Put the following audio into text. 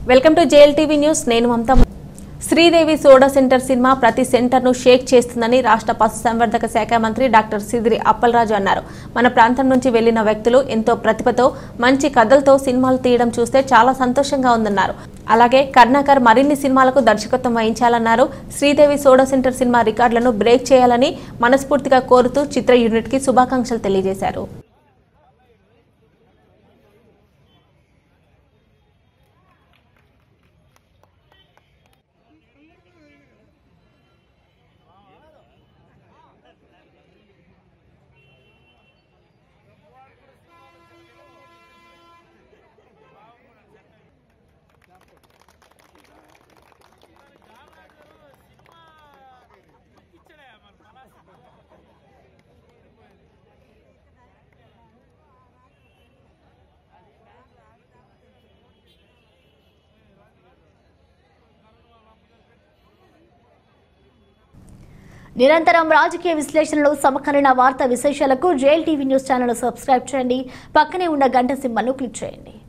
welcome to JL TV news నేను Mamata Sridevi soda centre cinema ప్రతి సెంటర్ను షేక్ చేస్తుందని రాష్ట్ర పశుసంవర్ధక శాఖ మంత్రి డాక్టర్ సిదిరి అప్పలరాజు అన్నారు మన ప్రాంతం నుంచి వెళ్లిన వ్యక్తులు ఎంతో ప్రతిభతో మంచి కథలతో సినిమాలు తీయడం చూస్తే చాలా సంతోషంగా ఉందన్నారు అలాగే కర్ణాకర్ మరిన్ని సినిమాలకు దర్శకత్వం వహించాలన్నారు శ్రీదేవి సోడా సెంటర్ సినిమా రికార్డులను బ్రేక్ చేయాలని మనస్ఫూర్తిగా కోరుతూ చిత్ర యూనిట్కి శుభాకాంక్షలు తెలియజేశారు నిరంతరం రాజకీయ విశ్లేషణలు సమకాలీన వార్తా విశేషాలకు JL TV news channel subscribe చేయండి పక్కనే ఉన్న గంట సింబల్ను క్లిక్ చేయండి